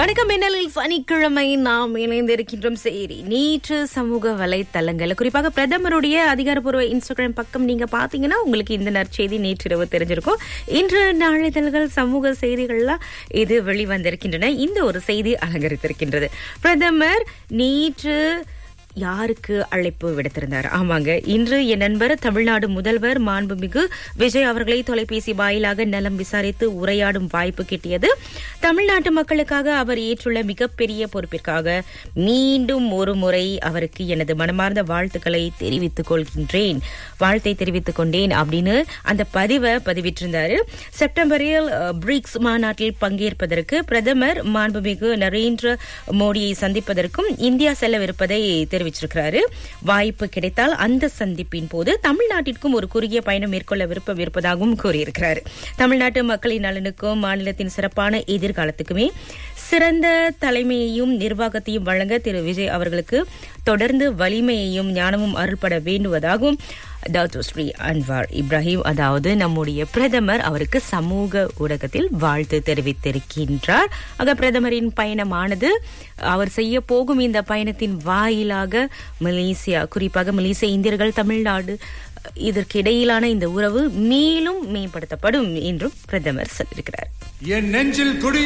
வணக்கம் மின்னலில் சனிக்கிழமை நாம் இணைந்திருக்கின்றோம் சரி நேற்று சமூக வலைத்தளங்கள் குறிப்பாக பிரதமருடைய அதிகாரப்பூர்வ இன்ஸ்டாகிராம் பக்கம் நீங்க பாத்தீங்கன்னா உங்களுக்கு இந்த நற்செய்தி நேற்றிரவு தெரிஞ்சிருக்கும் இன்று நாளிதழ்கள் சமூக செய்திகள்லாம் இது வெளிவந்திருக்கின்றன இந்த ஒரு செய்தி அலங்கரித்திருக்கின்றது பிரதமர் நேற்று யாருக்கு அழைப்பு விடுத்திருந்தார் ஆமாங்க இன்று என் நண்பர் தமிழ்நாடு முதல்வர் மாண்புமிகு விஜய் அவர்களை தொலைபேசி வாயிலாக நலம் விசாரித்து உரையாடும் வாய்ப்பு கிட்டியது தமிழ்நாட்டு மக்களுக்காக அவர் ஏற்றுள்ள மிகப்பெரிய பொறுப்பிற்காக மீண்டும் ஒரு முறை அவருக்கு எனது மனமார்ந்த வாழ்த்துக்களை தெரிவித்துக் கொள்கின்றேன் வாழ்த்தை தெரிவித்துக் கொண்டேன் அப்படின்னு அந்த பதிவை பதிவிட்டிருந்தாரு செப்டம்பரில் அஹ், பிரிக்ஸ் மாநாட்டில் பங்கேற்பதற்கு பிரதமர் மாண்புமிகு நரேந்திர மோடியை சந்திப்பதற்கும் இந்தியா செல்லவிருப்பதை தெரிவிச்சிருக்கிறாரு வாய்ப்பு கிடைத்தால் அந்த சந்திப்பின் போது தமிழ்நாட்டிற்கும் ஒரு குறுகிய பயணம் மேற்கொள்ள விருப்பம் இருப்பதாகவும் கூறியிருக்கிறார் தமிழ்நாட்டு மக்களின் நலனுக்கும் மாநிலத்தின் சிறப்பான எதிர்காலத்துக்குமே சிறந்த தலைமையையும் நிர்வாகத்தையும் வழங்க திரு விஜய் அவர்களுக்கு தொடர்ந்து வலிமையையும் ஞானமும் அருள்பட வேண்டுவதாகவும் டாக்டர் ஸ்ரீ அன்வார் இப்ராஹிம் அதாவது நம்முடைய பிரதமர் அவருக்கு சமூக ஊடகத்தில் வாழ்த்து தெரிவித்திருக்கின்றார் ஆக பிரதமரின் பயணமானது அவர் செய்ய போகும் இந்த பயணத்தின் வாயிலாக மலேசியா குறிப்பாக மலேசிய இந்தியர்கள் தமிழ்நாடு இதற்கு இடையிலான இந்த உறவு மேலும் மேம்படுத்தப்படும் என்றும் பிரதமர் சொல்லியிருக்கிறார் என் நெஞ்சில் குடி